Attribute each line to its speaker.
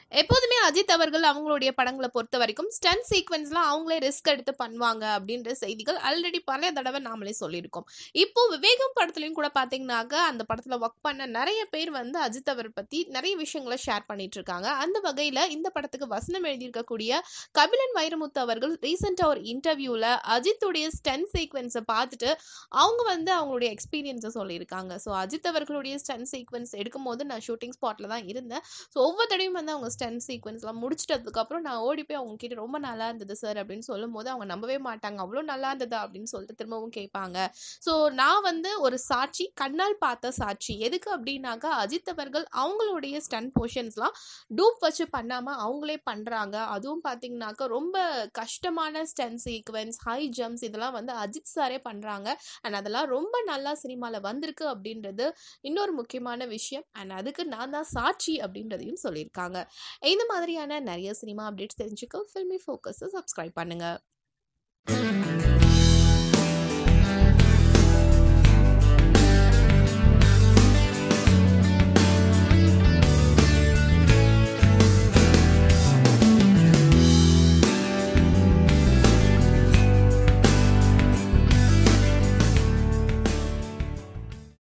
Speaker 1: எப்போதுமே அஜித் அவர்கள் அவங்களுடைய படங்களை பொறுத்த வரைக்கும் ஸ்டன் சீக்வன்ஸ்லாம் அவங்களே ரிஸ்க் எடுத்து பண்ணுவாங்க அப்படின்ற செய்திகள் ஆல்ரெடி பல தடவை நாமளே சொல்லியிருக்கோம் இப்போ விவேகம் படத்துலையும் கூட பார்த்தீங்கன்னாக்க அந்த படத்தில் ஒர்க் பண்ண நிறைய பேர் வந்து அஜித் அவர் பற்றி நிறைய விஷயங்களை ஷேர் பண்ணிட்டு இருக்காங்க அந்த வகையில் இந்த படத்துக்கு வசனம் எழுதியிருக்கக்கூடிய கபிலன் வைரமுத்து அவர்கள் ரீசெண்டாக ஒரு இன்டர்வியூவில் அஜித்துடைய ஸ்டன் சீக்வன்ஸை பார்த்துட்டு அவங்க வந்து அவங்களுடைய எக்ஸ்பீரியன்ஸை சொல்லியிருக்காங்க ஸோ அஜித் அவர்களுடைய ஸ்டன் சீக்வன்ஸ் எடுக்கும்போது நான் ஷூட்டிங் ஸ்பாட்டில் தான் இருந்தேன் ஸோ ஒவ்வொரு தடையும் வந்து அவங்க ஸ்டன் சீக்வன்ஸ்லாம் முடிச்சிட்டதுக்கப்புறம் நான் ஓடி போய் அவங்க கிட்ட ரொம்ப நல்லா இருந்தது சார் அப்படின்னு சொல்லும் போது அவங்க நம்பவே மாட்டாங்க அவ்வளோ நல்லா இருந்ததா அப்படின்னு சொல்லிட்டு திரும்பவும் கேட்பாங்க ஸோ நான் வந்து ஒரு சாட்சி கண்ணால் பார்த்த சாட்சி எதுக்கு அப்படின்னாக்கா அஜித் அவர்கள் அவங்களுடைய ஸ்டன் போர்ஷன்ஸ்லாம் டூப் வச்சு பண்ணாமல் அவங்களே பண்ணுறாங்க அதுவும் பார்த்தீங்கன்னாக்கா ரொம்ப கஷ்டமான ஸ்டன் சீக்வன்ஸ் ஹை ஜம்ப்ஸ் இதெல்லாம் வந்து அஜித் சாரே பண்ணுறாங்க அண்ட் அதெல்லாம் ரொம்ப நல்லா சினிமாவில் வந்திருக்கு அப்படின்றது இன்னொரு முக்கியமான விஷயம் அண்ட் அதுக்கு நான் தான் சாட்சி அப்படின்றதையும் சொல்லியிருக்காங்க இந்த மாதிரியான நிறைய சினிமா அப்டேட்ஸ் தெரிஞ்சுக்க ஃபில்மி ஃபோக்கஸை சப்ஸ்கிரைப் பண்ணுங்கள்